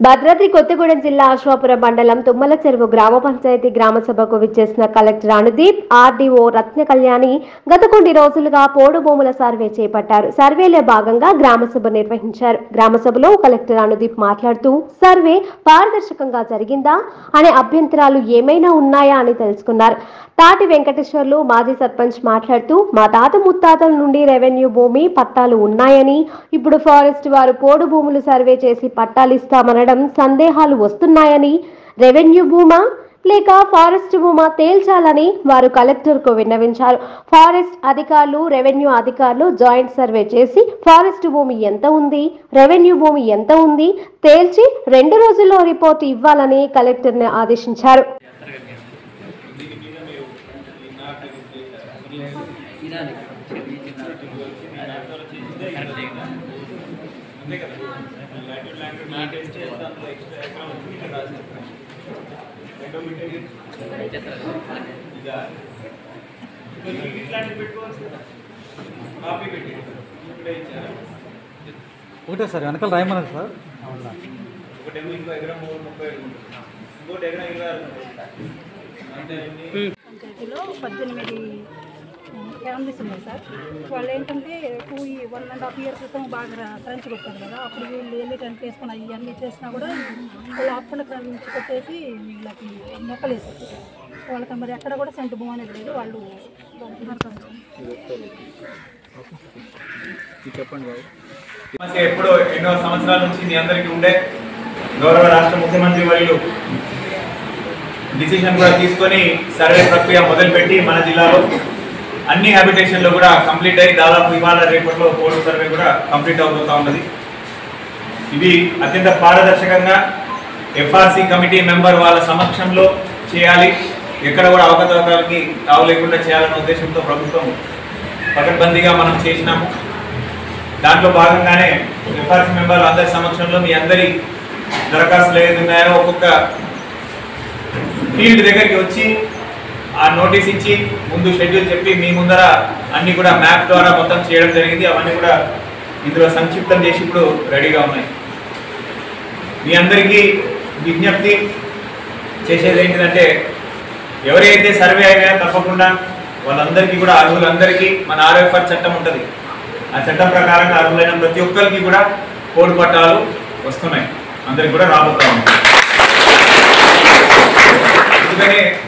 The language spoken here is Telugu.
భద్రాద్రి కొత్తగూడెం జిల్లా అశ్వాపురం మండలం తుమ్మల చెరువు గ్రామ పంచాయతీ గ్రామ సభకు విచ్చేసిన కలెక్టర్ అనుదీప్ ఆర్డీఓ రత్న కళ్యాణి గత కొన్ని రోజులుగా పోడు భూముల సర్వే చేపట్టారు సర్వేలో భాగంగా గ్రామ సభ నిర్వహించారు గ్రామ సభలో కలెక్టర్ అనుదీప్ మాట్లాడుతూ సర్వే పారదర్శకంగా జరిగిందా అనే అభ్యంతరాలు ఏమైనా ఉన్నాయా అని తెలుసుకున్నారు తాటి వెంకటేశ్వర్లు మాజీ సర్పంచ్ మాట్లాడుతూ మా తాత ముత్తాతల నుండి రెవెన్యూ భూమి పట్టాలు ఉన్నాయని ఇప్పుడు ఫారెస్ట్ వారు పోడు భూములు సర్వే చేసి పట్టాలు ఇస్తామనడం సందేహాలు వస్తున్నాయని రెవెన్యూ భూమా లేక ఫారెస్ట్ భూమా తేల్చాలని వారు కలెక్టర్కు విన్నవించారు ఫారెస్ట్ అధికారులు రెవెన్యూ అధికారులు జాయింట్ సర్వే చేసి ఫారెస్ట్ భూమి ఎంత ఉంది రెవెన్యూ భూమి ఎంత ఉంది తేల్చి రెండు రోజుల్లో రిపోర్టు ఇవ్వాలని కలెక్టర్ని ఆదేశించారు ఒకటే సార్ వెనకాల రాయమన్నారు సార్ ఒకటేమో ఇంకో ఎకరం మూడు ముప్పై ఐదు ఉంటుంది. ఇంకోటి ఎకరం ఇరవై ఆరు ఉంటుంది. అంటే ఎన్ని? పంచాయతీలో పద్దెనిమిది ఫ్యామిలీస్ ఉన్నాయి సార్ వాళ్ళు ఏంటంటే two one and half year క్రితం బాగా క్రంచ్ కొట్టారు కదా అప్పుడు వీళ్ళు వెళ్ళి టెంట్ వేసుకుని ఇవన్నీ చేసినా కూడా వాళ్ళు అప్పుల క్రంచ్ కొట్టేసి వీళ్ళకి మొక్కలు వేసారు వాళ్ళకి మరి ఎక్కడ కూడా సెంటు భూమి అనేది లేదు వాళ్ళు చెప్పండి బాబు సమస్య ఎప్పుడో ఎన్నో సంవత్సరాల నుంచి మీ అందరికీ ఉండే గౌరవ రాష్ట్ర ముఖ్యమంత్రి వర్యులు డిసిషన్ కూడా తీసుకొని సర్వే ప్రక్రియ మొదలుపెట్టి మన జిల్లాలో అన్ని హ్యాబిటేషన్లో కూడా కంప్లీట్ అయ్యి దాదాపు ఇవాళ రేపట్లో పోడు సర్వే కూడా కంప్లీట్ అవుతూ ఉన్నది ఇది అత్యంత పారదర్శకంగా ఎఫ్ఆర్సి కమిటీ మెంబర్ వాళ్ళ సమక్షంలో చేయాలి ఎక్కడ కూడా అవకతవకలకి తావు లేకుండా చేయాలనే ఉద్దేశంతో ప్రభుత్వం పకడ్బందీగా మనం చేసినాము దాంట్లో భాగంగానే ఎఫ్ఆర్సి మెంబర్లు అందరి సమక్షంలో మీ అందరి దరఖాస్తులు ఏదైతే ఉన్నాయో ఒక్కొక్క ఫీల్డ్ దగ్గరికి వచ్చి ఆ నోటీస్ ఇచ్చి ముందు షెడ్యూల్ చెప్పి మీ ముందర అన్ని కూడా మ్యాప్ ద్వారా మొత్తం చేయడం జరిగింది అవన్నీ కూడా ఇందులో సంక్షిప్తం చేసి ఇప్పుడు రెడీగా ఉన్నాయి మీ అందరికీ విజ్ఞప్తి చేసేది ఏంటిదంటే ఎవరైతే సర్వే అయినా తప్పకుండా వాళ్ళందరికీ కూడా అర్హులందరికీ మన ఆర్ఎఫ్ఆర్ చట్టం ఉంటుంది ఆ చట్టం ప్రకారంగా అర్హులైన ప్రతి ఒక్కరికి కూడా కోడి పట్టాలు వస్తున్నాయి అందరికి కూడా రాబోతా ఉన్నాయి అందుకనే